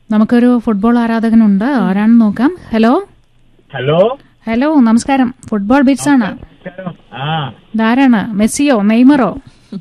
നമുക്കൊരു ഫുട്ബോൾ ആരാധകനുണ്ട് ആരാണെന്ന് നോക്കാം ഹലോ ഹലോ ഹലോ നമസ്കാരം ഫുട്ബോൾ ബീറ്റ്സ് ആണ് ആ ഇതാരാണ് മെസ്സിയോ നെയ്മറോ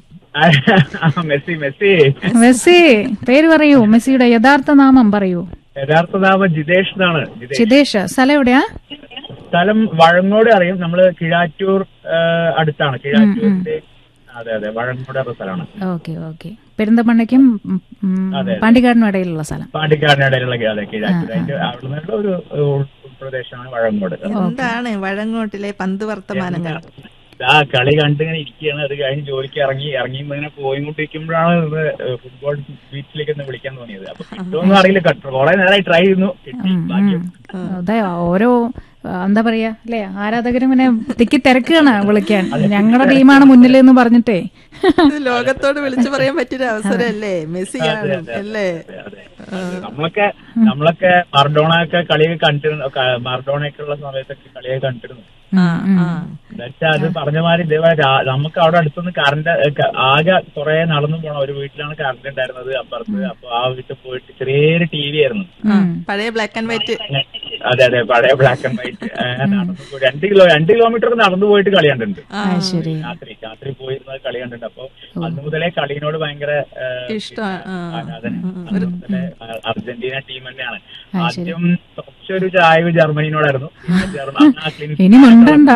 മെസ്സി മെസ്സി മെസ്സി പേര് പറയൂ മെസ്സിയുടെ യഥാർത്ഥ നാമം പറയൂ യഥാർത്ഥ നാമം ജിതേഷ് എന്നാണ് ജിതേഷ് ചിതേഷ് സ്ഥലം എവിടെയാ സ്ഥലം വഴങ്ങോട് അറിയും നമ്മള് കിഴാറ്റൂർ ആ, അടുത്താണ് കിഴാറ്റൂരിന്റെ അതെ അതെ വഴങ്ങോട് എന്ന സ്ഥലമാണ് ഓക്കെ ഓക്കെ പെരിന്തമണ്ണയ്ക്കും ഉം, ഉം, പാണ്ടിക്കാടിനും ഇടയിലുള്ള സ്ഥലം പാണ്ടിക്കാടിനിടയിലുള്ള അതെ കിഴാറ്റൂർ അതിന്റെ അവിടെ നിന്നുള്ള ഒരു ഉൾ- ഉൾപ്രദേശമാണ് വഴങ്ങോട് എന്താണ് വഴങ്ങോട്ടിലെ പന്ത് വർത്തമാനങ്ങൾ ആ കളി കണ്ടിങ്ങനെ ഇരിക്കുകയാണ് അത് കഴിഞ്ഞ് ജോലിക്ക് ഇറങ്ങി ഇറങ്ങി ഇങ്ങനെ പോയിക്കൊണ്ടിരിക്കുമ്പോഴാണ് ഇത് ഫുട്ബോൾ ബീച്ചിലേക്ക് ഒന്ന് വിളിക്കാൻ തോന്നിയത് അപ്പൊ കിട്ടുമെന്ന് അറിയില്ല കട്ടു കുറെ നേരമായി ട്രൈ ചെയ്യുന്നു കിട്ടി ഭാഗ്യം അതെ ഓരോ ആ, എന്താ പറയാ അല്ലേ ആരാധകരും ഇങ്ങനെ തിക്കി തിരക്കുകയാണ് വിളിക്കാൻ ഞങ്ങളുടെ ടീമാണ് മുന്നിൽ എന്ന് പറഞ്ഞിട്ടേ ഇത് ലോകത്തോട് വിളിച്ചു പറയാൻ പറ്റിയൊരു അവസരമല്ലേ മെസ്സി കാണും അല്ലേ അതെ, അതെ. അതെ. നമ്മളൊക്കെ നമ്മളൊക്കെ മർഡോണ ഒക്കെ കളിയൊക്കെ കണ്ടിരുന്നു ക- മർഡോണയൊക്കെ ഉള്ള സമയത്തൊക്കെ കളിയൊക്കെ കണ്ടിരുന്നു ആ ആ എന്നുവെച്ചാൽ അത് പറഞ്ഞ മാതിരി ഇതേപോലെ രാ- നമുക്ക് അവിടെ അടുത്തുനിന്ന് കറണ്ട് ആകെ കുറെ നടന്നു പോണം ഒരു വീട്ടിലാണ് കറണ്ട് ഉണ്ടായിരുന്നത് അപ്പുറത്ത് അപ്പൊ ആ വീട്ടിൽ പോയിട്ട് ചെറിയൊരു ടി വി ആയിരുന്നു ആ, പഴയ ബ്ലാക്ക് ആൻഡ് വൈറ്റ് അതെ അതെ പഴയ ബ്ലാക്ക് ആൻഡ് വൈറ്റ് നടന്നു പോയി രണ്ട് കിലോ രണ്ട് കിലോമീറ്റർ നടന്നു പോയിട്ട് കളി കണ്ടിട്ടുണ്ട് ആ അത് ശരി രാത്രി രാത്രി പോയിരുന്നത് കളി കണ്ടിട്ടുണ്ട് അപ്പൊ അന്ന് മുതലേ കളിയോട് ഭയങ്കര ആ, ഇഷ്ടമാണ് ആ ആരാധന അന്ന് മുതലേ ആ, അർജന്റീന ടീം തന്നെയാണ് ആദ്യം കുറച്ചൊരു ചായവ് ജർമ്മനിനോടായിരുന്നു പിന്നെ ജർമ്മ- ആ ക്ലിൻ- ഇനി മിണ്ടണ്ട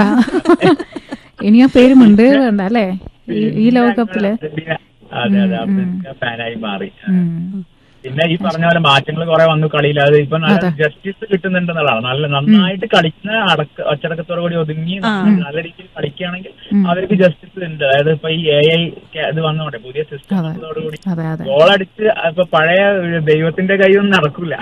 ഇനി ആ പേര് മിണ്ടുക വേണ്ട അല്ലേ ഈ- ഈ ലോകകപ്പില് അർജന്റീന അതെ അതെ അർജന്റീന ഫാനായി മാറി ഉം. പിന്നെ ഈ പറഞ്ഞ പോലെ മാറ്റങ്ങൾ കുറെ വന്നു കളിയിൽ അത് ഇപ്പൊ നല്ല ജസ്റ്റിസ് കിട്ടുന്നുണ്ടെന്നുള്ളതാണ് നല്ല നന്നായിട്ട് കളിക്കുന്ന അടക്ക അച്ചടക്കത്തോടു കൂടി ഒതുങ്ങി നല്ല രീതിയിൽ കളിക്കുകയാണെങ്കിൽ അവർക്ക് ജസ്റ്റിസ് ഉണ്ട് അതായത് ഇപ്പൊ ഈ എ ഐ ഇത് വന്നോട്ടെ പുതിയ സിസ്റ്റത്തോടുകൂടി അതെ അതെ ഗോളടിച്ച് ഇപ്പൊ പഴയ ദൈവത്തിന്റെ കൈയൊന്നും നടക്കൂല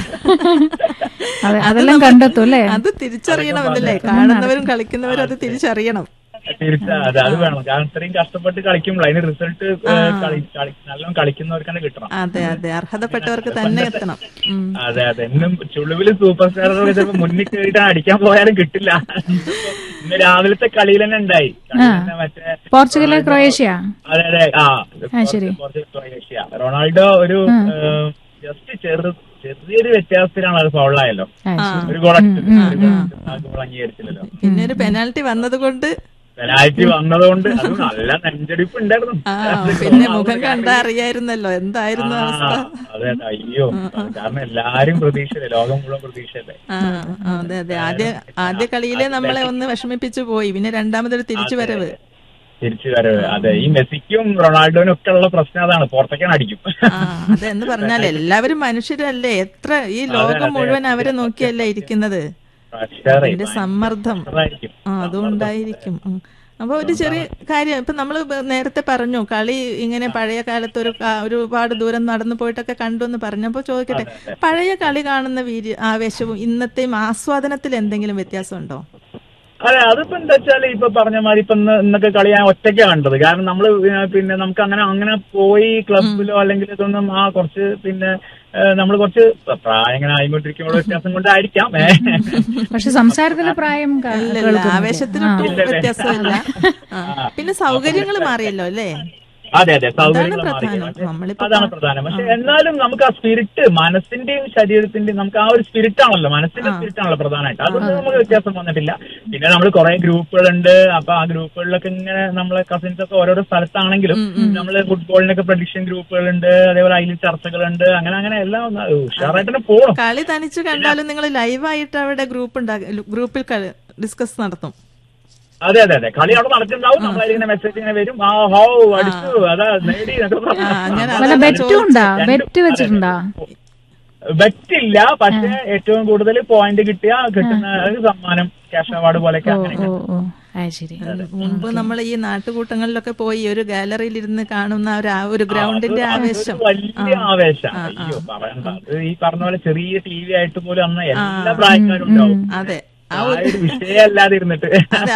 അതെ അതെല്ലാം കണ്ടെത്തും അല്ലേ അത് തിരിച്ചറിയണമല്ലേ കാണുന്നവരും കളിക്കുന്നവരും അത് തിരിച്ചറിയണം തിരിച്ച അതെ അത് വേണം കാരണം ഇത്രയും കഷ്ടപ്പെട്ട് കളിക്കുമ്പോൾ അതിന് റിസൾട്ട് നല്ലോണം കളിക്കുന്നവർക്കാണ് കിട്ടണം അതെ അതെ അർഹതപ്പെട്ടവർക്ക് തന്നെ എത്തണം ഉം. അതെ അതെ ഇന്നും ചുളിവില് സൂപ്പർ സ്റ്റാറുകൾ ചിലപ്പോ മുന്നിൽ കയറിയിട്ട് അടിക്കാൻ പോയാലും കിട്ടില്ല ഇന്ന് രാവിലത്തെ കളിയിൽ തന്നെ ഉണ്ടായി കളി തന്നെ മറ്റേ പോർച്ചുഗല് ക്രൊയേഷ്യ അതെ അതെ ആ ശരി. കുറച്ച് ക്രൊയേഷ്യ റൊണാൾഡോ ഒരു ജസ്റ്റ് ചെറു ചെറിയൊരു വ്യത്യാസത്തിലാണ് അത് ഫൗളായല്ലോ ആ, ശരി. ഒരു ഗോൾ ആ ഗോൾ അംഗീകരിച്ചില്ലല്ലോ പിന്നെ ഒരു പെനാൽറ്റി വന്നത് കൊണ്ട് പെനാൽറ്റി വന്നതുകൊണ്ട് അത് നല്ല നെഞ്ചടിപ്പ് ഉണ്ടായിരുന്നു ആ പിന്നെ മുഖം കണ്ടാ അറിയായിരുന്നല്ലോ എന്തായിരുന്നു അവസ്ഥ ആ, അതെ അതെ അയ്യോ കാരണം എല്ലാരും പ്രതീക്ഷയല്ലേ ലോകം മുഴുവൻ പ്രതീക്ഷയല്ലേ ആ ആ, അതെ അതെ ആദ്യ ആദ്യ കളിയിലെ നമ്മളെ ഒന്ന് വിഷമിപ്പിച്ചു പോയി പിന്നെ രണ്ടാമതൊരു തിരിച്ചു വരവ് തിരിച്ചു വരവ് അതെ ഈ മെസ്സിക്കും റൊണാൾഡോനും ഒക്കെ ഉള്ള പ്രശ്നം അതാണ് പുറത്തേക്കാണ് അടിക്കും ആ അതെന്ന് പറഞ്ഞാൽ എല്ലാവരും മനുഷ്യരല്ലേ എത്ര ഈ ലോകം മുഴുവൻ അവരെ നോക്കിയല്ലേ ഇരിക്കുന്നത് പ്രഷർ അതിന്റെ സമ്മർദ്ദം പ്രഷറായിരിക്കും. ആ അതും ഉണ്ടായിരിക്കും ഉം. അപ്പൊ ഒരു ചെറിയ കാര്യം ഇപ്പൊ നമ്മൾ നേരത്തെ പറഞ്ഞു കളി ഇങ്ങനെ പഴയ കാലത്ത് ഒരു കാ- ഒരുപാട് ദൂരം നടന്നു പോയിട്ടൊക്കെ കണ്ടു എന്ന് പറഞ്ഞപ്പോ ചോദിക്കട്ടെ പഴയ കളി കാണുന്ന വീര്യ ആവേശവും ഇന്നത്തെയും ആസ്വാദനത്തിൽ എന്തെങ്കിലും വ്യത്യാസമുണ്ടോ അതെ അതിപ്പോ എന്താ വെച്ചാല് ഇപ്പൊ പറഞ്ഞ മാതിരി ഇപ്പൊ ഇന്ന് ഇന്നൊക്കെ കളി ഞാൻ ഒറ്റയ്ക്കാ കണ്ടത് കാരണം നമ്മള് പിന്നെ നമുക്ക് അങ്ങനെ അങ്ങനെ പോയി ക്ലബിലോ അല്ലെങ്കിൽ ഇതൊന്നും ആ കുറച്ച് പിന്നെ നമ്മൾ കുറച്ച് പ്രായം ഇങ്ങനെ ആയിക്കൊണ്ടിരിക്കുമ്പോൾ വ്യത്യാസം കൊണ്ടായിരിക്കാം ഏ. പക്ഷെ സംസാരത്തിലെ പ്രായം ക- ഇല്ല കേൾക്കുന്നുണ്ട്. ആവേശത്തിനൊട്ടും വ്യത്യാസമില്ല ആ. പിന്നെ സൗകര്യങ്ങൾ മാറിയല്ലോ അല്ലേ അതെ അതെ സൗകര്യങ്ങൾ മാറി പ്രധാനം. നമ്മളിപ്പോ അതാണ് പ്രധാനം പക്ഷെ എന്നാലും നമുക്ക് ആ സ്പിരിറ്റ് മനസ്സിന്റെയും ശരീരത്തിന്റെയും നമുക്ക് ആ ഒരു സ്പിരിറ്റ് ആണല്ലോ മനസ്സിന്റെ സ്പിരിറ്റ് ആണല്ലോ പ്രധാനമായിട്ട് അതൊന്നും നമുക്ക് വ്യത്യാസം വന്നിട്ടില്ല പിന്നെ നമ്മൾ കുറെ ഗ്രൂപ്പുകളുണ്ട് അപ്പൊ ആ ഗ്രൂപ്പുകളിലൊക്കെ ഇങ്ങനെ നമ്മളെ കസിൻസ് ഒക്കെ ഓരോരോ സ്ഥലത്താണെങ്കിലും നമ്മള് ഫുട്ബോളിനൊക്കെ പ്രഡിക്ഷൻ ഗ്രൂപ്പുകളുണ്ട് അതേപോലെ അതിൽ ചർച്ചകളുണ്ട് അങ്ങനെ അങ്ങനെ എല്ലാം ഒന്ന് ഉഷാറായിട്ട് തന്നെ പോകണം കളി തനിച്ച് കണ്ടാലും നിങ്ങൾ ലൈവായിട്ട് അവിടെ ഗ്രൂപ്പ് ഉണ്ടാകും ഗ്രൂപ്പിൽ ഡിസ്കസ് നടത്തും അതെ അതെ അതെ കളി അവിടെ നടക്കുന്നുണ്ടാവും നമ്മളതിലിങ്ങനെ മെസ്സേജ് ഇങ്ങനെ വരും ആ ഹോ അടിച്ചു അതാ നേടി എന്നൊക്കെ പറഞ്ഞ്. ആ, അങ്ങനെ വല്ല അതാ ബെറ്റും ഉണ്ടാ ബെറ്റ് വെച്ചിട്ടുണ്ടാ ബെറ്റില്ല പക്ഷെ ഏറ്റവും കൂടുതൽ പോയിന്റ് കിട്ടിയ കിട്ടുന്ന ഒരു സമ്മാനം ക്യാഷ് അവാർഡ് പോലെയൊക്കെ അങ്ങനെ ഓ ഓ അത് ശരി മുമ്പ് നമ്മൾ ഈ നാട്ടുകൂട്ടങ്ങളിലൊക്കെ പോയി ഒരു ഗാലറിയിൽ ഇരുന്ന് കാണുന്ന ഒരു ആ ഒരു ഗ്രൗണ്ടിന്റെ ആവേശം വലിയ ആവേശം അയ്യോ പറയണ്ട അത് ഈ പറഞ്ഞ പോലെ ചെറിയ ടി വി ആയിട്ട് പോലും അന്ന് എല്ലാ പ്രായക്കാരും ഉണ്ടാവും അതെ ആ ഒരു വിഷയമല്ലാതെ ഇരുന്നിട്ട് അതെ